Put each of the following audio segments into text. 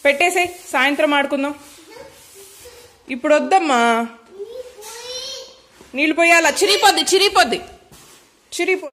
పెట్టేసే సాయంత్రం ఆడుకుందాం ఇప్పుడు వద్దమ్మా నీళ్ళు పోయాలా చిరిగిపోద్ది చిరిగిపోద్ది చిరిగిపో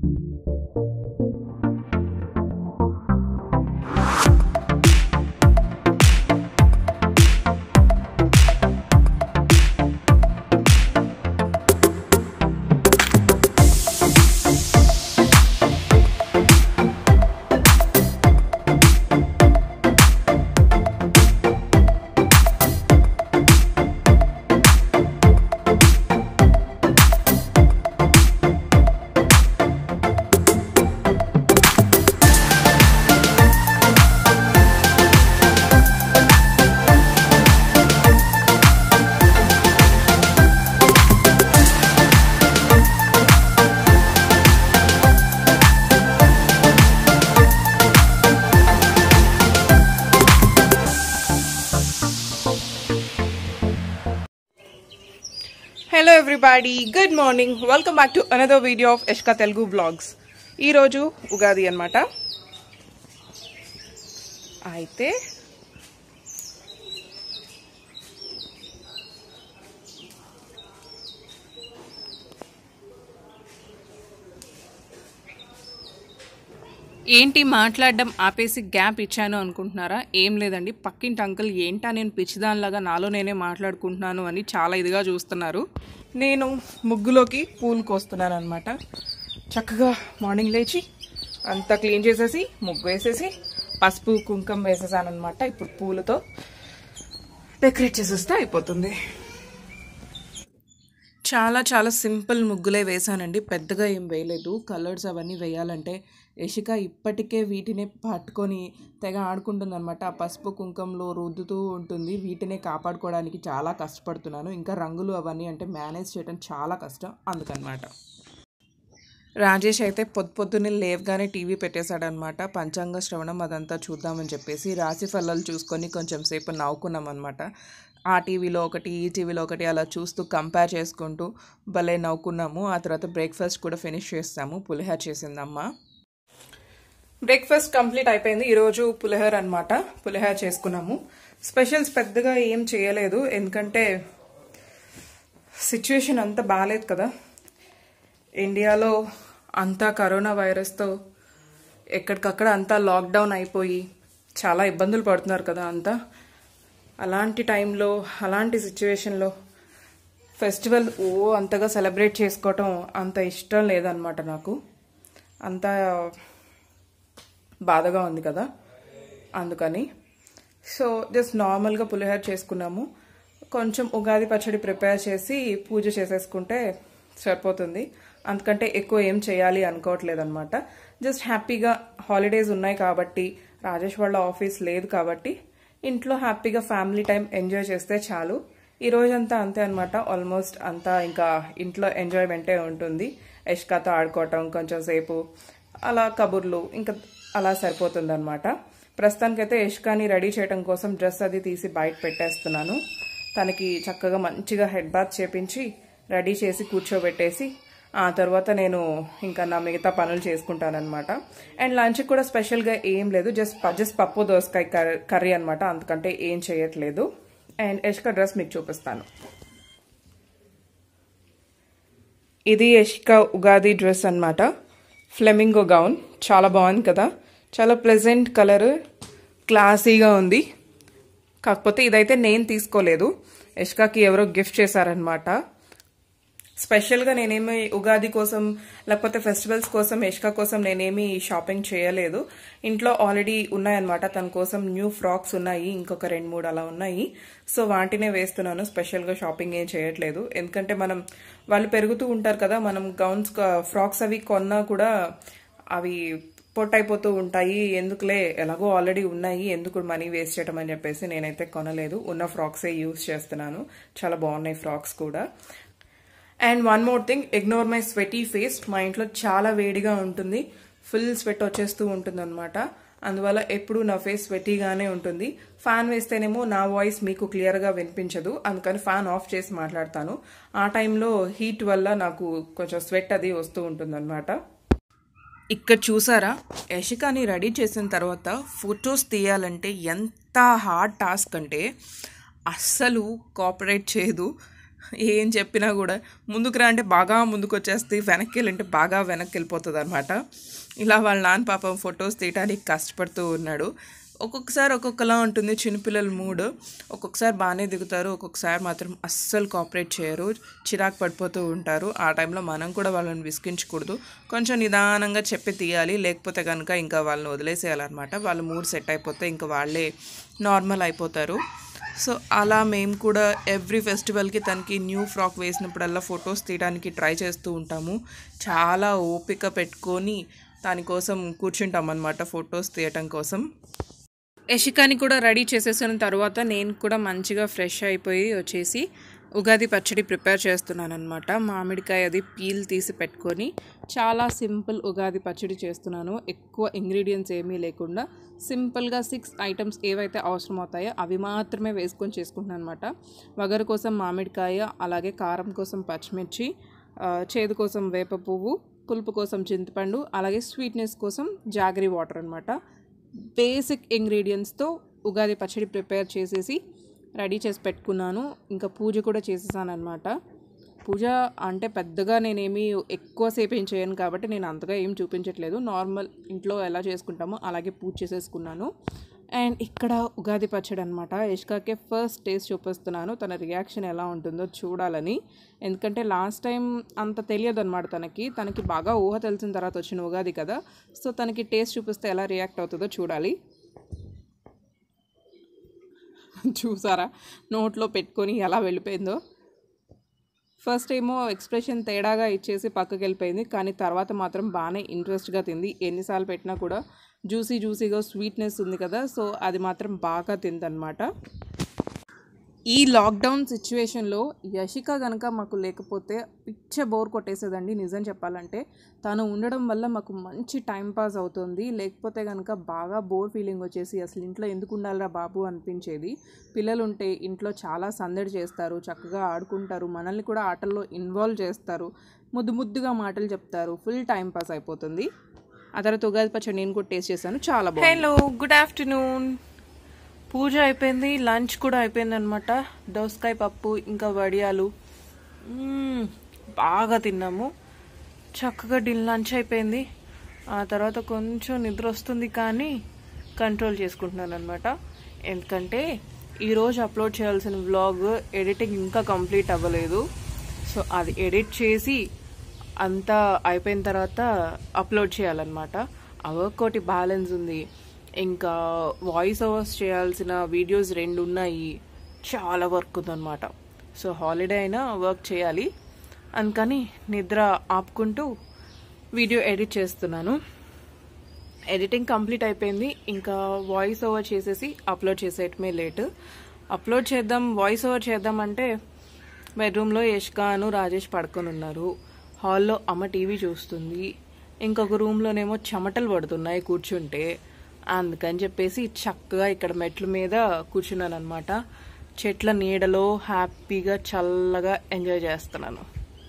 hello everybody good morning welcome back to another video of Eshka Telugu blogs ఈరోజు ఉగాది అన్నమాట అయితే ఏంటి మాట్లాడడం ఆపేసి గ్యాప్ ఇచ్చాను అనుకుంటున్నారా ఏం లేదండి పక్కింటి అంకుల్ ఏంటా నేను పిచ్చిదానిలాగా నాలో నేనే మాట్లాడుకుంటున్నాను అని చాలా ఇదిగా చూస్తున్నారు నేను ముగ్గులోకి పూలు కోస్తున్నాను అనమాట చక్కగా మార్నింగ్ లేచి అంతా క్లీన్ చేసేసి ముగ్గు వేసేసి పసుపు కుంకుమ వేసేసాను అనమాట ఇప్పుడు పూలతో డెకరేట్ చేసేస్తే అయిపోతుంది చాలా చాలా సింపుల్ ముగ్గులే వేసానండి పెద్దగా ఏం వేయలేదు కలర్స్ అవన్నీ వేయాలంటే యశిక ఇప్పటికే వీటిని పట్టుకొని తెగ ఆడుకుంటుంది అనమాట ఆ పసుపు కుంకంలో రుద్దుతూ ఉంటుంది వీటినే కాపాడుకోవడానికి చాలా కష్టపడుతున్నాను ఇంకా రంగులు అవన్నీ అంటే మేనేజ్ చేయడం చాలా కష్టం అందుకనమాట రాజేష్ అయితే పొద్దు పొద్దున్నే లేవగానే టీవీ పెట్టేశాడనమాట పంచాంగ శ్రవణం అదంతా చూద్దామని చెప్పేసి రాశి ఫలాలు చూసుకొని కొంచెం సేపు నవ్వుకున్నాం అనమాట ఆ టీవీలో ఒకటి ఈ టీవీలో ఒకటి అలా చూస్తూ కంపేర్ చేసుకుంటూ భలే నవ్వుకున్నాము ఆ తర్వాత బ్రేక్ఫాస్ట్ కూడా ఫినిష్ చేస్తాము పులిహోర చేసిందమ్మ బ్రేక్ఫాస్ట్ కంప్లీట్ అయిపోయింది ఈరోజు పులిహోర అనమాట పులిహోర చేసుకున్నాము స్పెషల్స్ పెద్దగా ఏం చేయలేదు ఎందుకంటే సిచ్యువేషన్ అంత బాగాలేదు కదా ఇండియాలో అంతా కరోనా వైరస్తో ఎక్కడికక్కడ అంతా లాక్డౌన్ అయిపోయి చాలా ఇబ్బందులు పడుతున్నారు కదా అంతా అలాంటి టైంలో అలాంటి సిచ్యువేషన్లో ఫెస్టివల్ ఓ అంతగా సెలబ్రేట్ చేసుకోవటం అంత ఇష్టం లేదనమాట నాకు అంత బాధగా ఉంది కదా అందుకని సో జస్ట్ నార్మల్గా పులిహోర చేసుకున్నాము కొంచెం ఉగాది పచ్చడి ప్రిపేర్ చేసి పూజ చేసేసుకుంటే సరిపోతుంది అందుకంటే ఎక్కువ ఏం చేయాలి అనుకోవట్లేదు అనమాట జస్ట్ హ్యాపీగా హాలిడేస్ ఉన్నాయి కాబట్టి రాజేష్ వాళ్ళ ఆఫీస్ లేదు కాబట్టి ఇంట్లో హ్యాపీగా ఫ్యామిలీ టైం ఎంజాయ్ చేస్తే చాలు ఈ రోజంతా అంతే అనమాట ఆల్మోస్ట్ అంతా ఇంకా ఇంట్లో ఎంజాయ్మెంటే ఉంటుంది యష్కాతో ఆడుకోవటం కొంచెం సేపు అలా కబుర్లు ఇంకా అలా సరిపోతుంది అనమాట ప్రస్తుతానికైతే యష్కాని రెడీ చేయడం కోసం డ్రెస్ అది తీసి బయట పెట్టేస్తున్నాను తనకి చక్కగా మంచిగా హెడ్ బాత్ చేపించి రెడీ చేసి కూర్చోబెట్టేసి ఆ తర్వాత నేను ఇంకా నా మిగతా పనులు చేసుకుంటానమాట అండ్ లంచ్ కూడా స్పెషల్గా ఏం లేదు జస్ట్ జస్ట్ పప్పు దోసకాయ కర్రీ అనమాట అందుకంటే ఏం చేయట్లేదు అండ్ యష్క డ్రెస్ మీకు చూపిస్తాను ఇది యష్క ఉగాది డ్రెస్ అనమాట ఫ్లెమింగో గౌన్ చాలా బాగుంది కదా చాలా ప్లెజెంట్ కలర్ క్లాసీగా ఉంది కాకపోతే ఇదైతే నేను తీసుకోలేదు యష్కాకి ఎవరో గిఫ్ట్ చేశారనమాట స్పెషల్గా నేనేమి ఉగాది కోసం లేకపోతే ఫెస్టివల్స్ కోసం యష్కా కోసం నేనేమి షాపింగ్ చేయలేదు ఇంట్లో ఆల్రెడీ ఉన్నాయన్నమాట తన కోసం న్యూ ఫ్రాక్స్ ఉన్నాయి ఇంకొక రెండు మూడు అలా ఉన్నాయి సో వాటినే వేస్తున్నాను స్పెషల్గా షాపింగ్ ఏం చేయట్లేదు ఎందుకంటే మనం వాళ్ళు పెరుగుతూ ఉంటారు కదా మనం గౌన్స్ ఫ్రాక్స్ అవి కొన్నా కూడా అవి పొట్టయిపోతూ ఉంటాయి ఎందుకులే ఎలాగో ఆల్రెడీ ఉన్నాయి ఎందుకు మనీ వేస్ట్ చేయడం అని చెప్పేసి నేనైతే కొనలేదు ఉన్న ఫ్రాక్సే యూస్ చేస్తున్నాను చాలా బాగున్నాయి ఫ్రాక్స్ కూడా and one more thing ignore my sweaty face మా ఇంట్లో చాలా వేడిగా ఉంటుంది ఫుల్ స్వెట్ వచ్చేస్తూ ఉంటుంది అనమాట అందువల్ల ఎప్పుడు నా ఫేస్ స్వెటీగానే ఉంటుంది ఫ్యాన్ వేస్తేనేమో నా వాయిస్ మీకు క్లియర్గా వినిపించదు అందుకని ఫ్యాన్ ఆఫ్ చేసి మాట్లాడతాను ఆ టైంలో హీట్ వల్ల నాకు కొంచెం స్వెట్ అది వస్తూ ఉంటుంది అనమాట ఇక్కడ చూసారా యశికాని రెడీ చేసిన తర్వాత ఫొటోస్ తీయాలంటే ఎంత హార్డ్ టాస్క్ అంటే అస్సలు కోఆపరేట్ చేయదు ఏం చెప్పినా కూడా ముందుకు రా అంటే బాగా ముందుకు వచ్చేస్తే వెనక్కి వెళ్ళంటే బాగా వెనక్కి వెళ్ళిపోతుంది అనమాట ఇలా వాళ్ళ నాన్న పాపం ఫొటోస్ తీయడానికి కష్టపడుతూ ఉన్నాడు ఒక్కొక్కసారి ఒక్కొక్కలా ఉంటుంది చిన్నపిల్లల మూడ్ ఒక్కొక్కసారి బాగానే దిగుతారు ఒక్కొక్కసారి మాత్రం అస్సలు కోఆపరేట్ చేయరు చిరాకు పడిపోతూ ఉంటారు ఆ టైంలో మనం కూడా వాళ్ళని విసిగించకూడదు కొంచెం నిదానంగా చెప్పి తీయాలి లేకపోతే కనుక ఇంకా వాళ్ళని వదిలేసేయాలన్నమాట వాళ్ళు మూడ్ సెట్ అయిపోతే ఇంకా వాళ్ళే నార్మల్ అయిపోతారు సో అలా మేము కూడా ఎవ్రీ ఫెస్టివల్కి తనకి న్యూ ఫ్రాక్ వేసినప్పుడల్లా ఫొటోస్ తీయడానికి ట్రై చేస్తూ ఉంటాము చాలా ఓపిక పెట్టుకొని దానికోసం కూర్చుంటాం అనమాట ఫొటోస్ తీయటం కోసం యషికాని కూడా రెడీ చేసేసిన తర్వాత నేను కూడా మంచిగా ఫ్రెష్ అయిపోయి వచ్చేసి ఉగాది పచ్చడి ప్రిపేర్ చేస్తున్నాను అనమాట మామిడికాయ అది పీల్ తీసి పెట్టుకొని చాలా సింపుల్ ఉగాది పచ్చడి చేస్తున్నాను ఎక్కువ ఇంగ్రీడియంట్స్ ఏమీ లేకుండా సింపుల్గా సిక్స్ ఐటమ్స్ ఏవైతే అవసరం అవుతాయో అవి మాత్రమే వేసుకొని చేసుకుంటున్నాను అనమాట వగరు కోసం మామిడికాయ అలాగే కారం కోసం పచ్చిమిర్చి ఆ, చేదు కోసం వేప పువ్వు పులుపు కోసం చింతపండు అలాగే స్వీట్నెస్ కోసం జాగరీ వాటర్ అనమాట బేసిక్ ఇంగ్రీడియంట్స్తో ఉగాది పచ్చడి ప్రిపేర్ చేసేసి రెడీ చేసి పెట్టుకున్నాను ఇంకా పూజ కూడా చేసేసాను అనమాట పూజ అంటే పెద్దగా నేనేమి ఎక్కువసేపు ఏం చేయను కాబట్టి నేను అంతగా ఏం చూపించట్లేదు నార్మల్ ఇంట్లో ఎలా చేసుకుంటామో అలాగే పూజ చేసేసుకున్నాను అండ్ ఇక్కడ ఉగాది పచ్చడి అనమాట యష్కాకే ఫస్ట్ టేస్ట్ చూపిస్తున్నాను తన రియాక్షన్ ఎలా ఉంటుందో చూడాలని ఎందుకంటే లాస్ట్ టైం అంత తెలియదు అనమాట తనకి తనకి బాగా ఊహ తెలిసిన తర్వాత వచ్చిన ఉగాది కదా సో తనకి టేస్ట్ చూపిస్తే ఎలా రియాక్ట్ అవుతుందో చూడాలి చూసారా నోట్లో పెట్టుకొని ఎలా వెళ్ళిపోయిందో ఫస్ట్ ఏమో ఎక్స్ప్రెషన్ తేడాగా ఇచ్చేసి పక్కకి వెళ్ళిపోయింది కానీ తర్వాత మాత్రం బాగానే ఇంట్రెస్ట్గా తింది ఎన్నిసార్లు పెట్టినా కూడా జ్యూసీ జ్యూసీగా స్వీట్నెస్ ఉంది కదా సో అది మాత్రం బాగా తిందనమాట ఈ లాక్డౌన్ సిచ్యువేషన్లో యశిక కనుక మాకు లేకపోతే పిచ్చ బోర్ కొట్టేసేదండి నిజం చెప్పాలంటే తను ఉండడం వల్ల మాకు మంచి టైం పాస్ అవుతుంది లేకపోతే కనుక బాగా బోర్ ఫీలింగ్ వచ్చేసి అసలు ఇంట్లో ఎందుకు ఉండాలిరా బాబు అనిపించేది పిల్లలు ఉంటే ఇంట్లో చాలా సందడి చేస్తారు చక్కగా ఆడుకుంటారు మనల్ని కూడా ఆటల్లో ఇన్వాల్వ్ చేస్తారు ముద్దు ముద్దుగా మాటలు చెప్తారు ఫుల్ టైం పాస్ అయిపోతుంది ఆ తర్వాత ఉగాది పచ్చడి నేను కూడా టేస్ట్ చేశాను చాలా బాగుంది హలో గుడ్ ఆఫ్టర్నూన్ పూజ అయిపోయింది లంచ్ కూడా అయిపోయింది అనమాట దోసకాయ పప్పు ఇంకా వడియాలు మ్మ్, బాగా తిన్నాము చక్కగా డిన్ లంచ్ అయిపోయింది ఆ తర్వాత కొంచెం నిద్ర వస్తుంది కానీ కంట్రోల్ చేసుకుంటున్నాను అనమాట ఎందుకంటే ఈరోజు అప్లోడ్ చేయాల్సిన వ్లాగ్ ఎడిటింగ్ ఇంకా కంప్లీట్ అవ్వలేదు సో అది ఎడిట్ చేసి అంతా అయిపోయిన తర్వాత అప్లోడ్ చేయాలన్నమాట ఆ వర్క్ ఒకటి బ్యాలెన్స్ ఉంది ఇంకా వాయిస్ ఓవర్స్ చేయాల్సిన వీడియోస్ రెండు ఉన్నాయి చాలా వర్క్ ఉందన్నమాట సో హాలిడే అయినా వర్క్ చేయాలి అందుకని నిద్ర ఆపుకుంటూ వీడియో ఎడిట్ చేస్తున్నాను ఎడిటింగ్ కంప్లీట్ అయిపోయింది ఇంకా వాయిస్ ఓవర్ చేసేసి అప్లోడ్ చేసేయటమే లేట్ అప్లోడ్ చేద్దాం వాయిస్ ఓవర్ చేద్దాం అంటే బెడ్రూమ్లో యష్కాను రాజేష్ పడుకొని ఉన్నారు హాల్లో అమ్మ టీవీ చూస్తుంది ఇంకొక రూమ్లోనేమో చెమటలు పడుతున్నాయి కూర్చుంటే అందుకని చెప్పేసి చక్కగా ఇక్కడ మెట్ల మీద కూర్చున్నాను అనమాట చెట్ల నీడలో హ్యాపీగా చల్లగా ఎంజాయ్ చేస్తున్నాను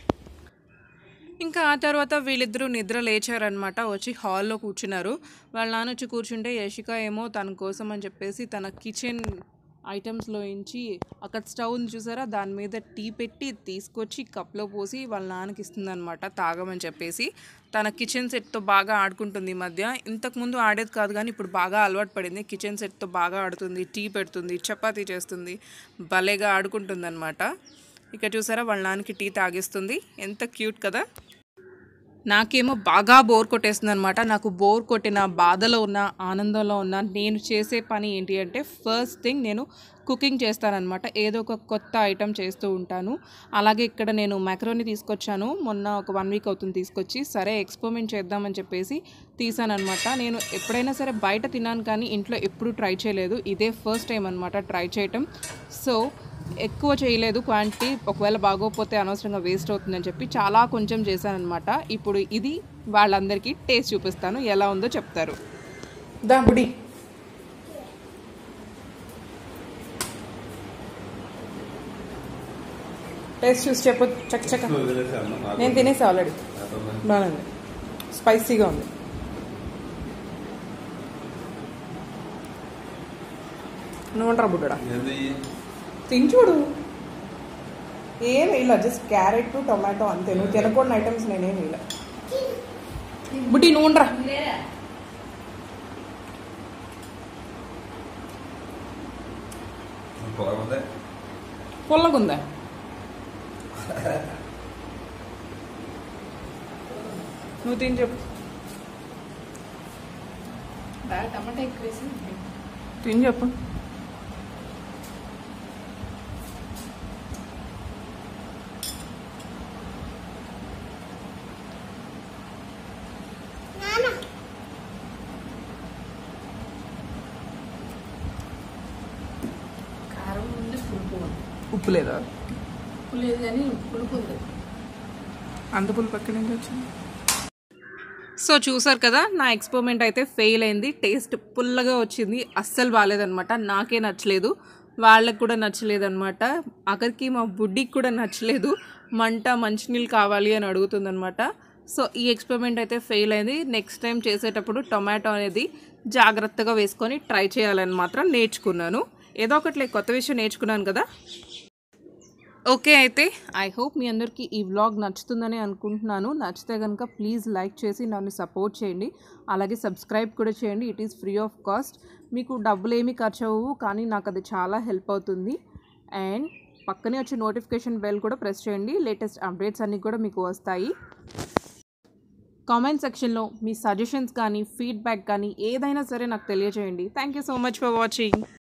ఇంకా ఆ తర్వాత వీళ్ళిద్దరూ నిద్ర లేచారనమాట వచ్చి హాల్లో కూర్చున్నారు వాళ్ళ నాన్న వచ్చి కూర్చుంటే యశిక ఏమో తన కోసం అని చెప్పేసి తన కిచెన్ ఐటమ్స్లో ఇంచి అక్కడ స్టవ్ ఉంది చూసారా దాని మీద టీ పెట్టి తీసుకొచ్చి కప్లో పోసి వాళ్ళ నాన్నకి ఇస్తుందన్నమాట తాగమని చెప్పేసి తన కిచెన్ సెట్తో బాగా ఆడుకుంటుంది ఈ మధ్య ఇంతకుముందు ఆడేది కాదు కానీ ఇప్పుడు బాగా అలవాటు పడింది కిచెన్ సెట్తో బాగా ఆడుతుంది టీ పెడుతుంది చపాతీ చేస్తుంది భలేగా ఆడుకుంటుంది అనమాట ఇక్కడ చూసారా వాళ్ళ నాన్నకి టీ తాగిస్తుంది ఎంత క్యూట్ కదా నాకేమో బాగా బోర్ కొట్టేస్తుంది అనమాట నాకు బోర్ కొట్టిన బాధలో ఉన్న ఆనందంలో ఉన్న నేను చేసే పని ఏంటి అంటే ఫస్ట్ థింగ్ నేను కుకింగ్ చేస్తానన్నమాట ఏదో ఒక కొత్త ఐటెం చేస్తూ ఉంటాను అలాగే ఇక్కడ నేను మ్యాక్రోని తీసుకొచ్చాను మొన్న ఒక వన్ వీక్ అవుతుంది తీసుకొచ్చి సరే ఎక్స్పెరిమెంట్ చేద్దామని చెప్పేసి తీసానమాట నేను ఎప్పుడైనా సరే బయట తిన్నాను కానీ ఇంట్లో ఎప్పుడూ ట్రై చేయలేదు ఇదే ఫస్ట్ టైం అనమాట ట్రై చేయటం సో ఎక్కువ చేయలేదు క్వాంటిటీ ఒకవేళ బాగోకపోతే అనవసరంగా వేస్ట్ అవుతుందని చెప్పి చాలా కొంచెం చేశానమాట ఇప్పుడు ఇది వాళ్ళందరికీ టేస్ట్ చూపిస్తాను ఎలా ఉందో చెప్తారు దా బుడి టేస్ట్ చూసి చెప్పు చక్క చక్క నేను తినేసా ఆల్రెడీ బాగుంది స్పైసీగా ఉంది నువ్వు ఉంటారా బుడ్డడా ఏది తిని చూడు ఏం ఇలా జస్ట్ క్యారెట్ టొమాటో అంతే నువ్వు తినకూడని ఐటమ్స్ నేనేం ఇలా బుడ్డి నువ్వు ఉండరా బాగుంది పుల్లగుందా నువ్వు తిని చెప్పు బాగా టమాటా ఎక్కువ వేసి తిని చెప్పు కారం ఉంది పులుపు ఉంది ఉప్పు లేదా ఉప్పు లేదు కానీ పులుపు ఉంది అంత పులుపు ఎక్కడి నుంచి వచ్చింది సో చూసారు కదా నా ఎక్స్పెరిమెంట్ అయితే ఫెయిల్ అయింది టేస్ట్ పుల్లగా వచ్చింది అస్సలు బాగాలేదనమాట నాకే నచ్చలేదు వాళ్ళకి కూడా నచ్చలేదన్నమాట ఆఖరికి మా బుడ్డికి కూడా నచ్చలేదు మంట మంచినీళ్ళు కావాలి అని అడుగుతుందనమాట సో ఈ ఎక్స్పెరిమెంట్ అయితే ఫెయిల్ అయింది నెక్స్ట్ టైం చేసేటప్పుడు టొమాటో అనేది జాగ్రత్తగా వేసుకొని ట్రై చేయాలని మాత్రం నేర్చుకున్నాను ఏదో ఒకటి కొత్త విషయం నేర్చుకున్నాను కదా ఓకే అయితే ఐ హోప్ మీ అందరికీ ఈ వ్లాగ్ నచ్చుతుందని అనుకుంటున్నాను నచ్చితే కనుక ప్లీజ్ లైక్ చేసి నన్ను సపోర్ట్ చేయండి అలాగే సబ్స్క్రైబ్ కూడా చేయండి it is free of cost మీకు డబ్బులు ఏమీ ఖర్చు అవ్వవు కానీ నాకు అది చాలా హెల్ప్ అవుతుంది అండ్ పక్కనే వచ్చే నోటిఫికేషన్ బెల్ కూడా ప్రెస్ చేయండి లేటెస్ట్ అప్డేట్స్ అన్నీ కూడా మీకు వస్తాయి కామెంట్ సెక్షన్లో మీ సజెషన్స్ కానీ ఫీడ్బ్యాక్ కానీ ఏదైనా సరే నాకు తెలియజేయండి thank you so much for watching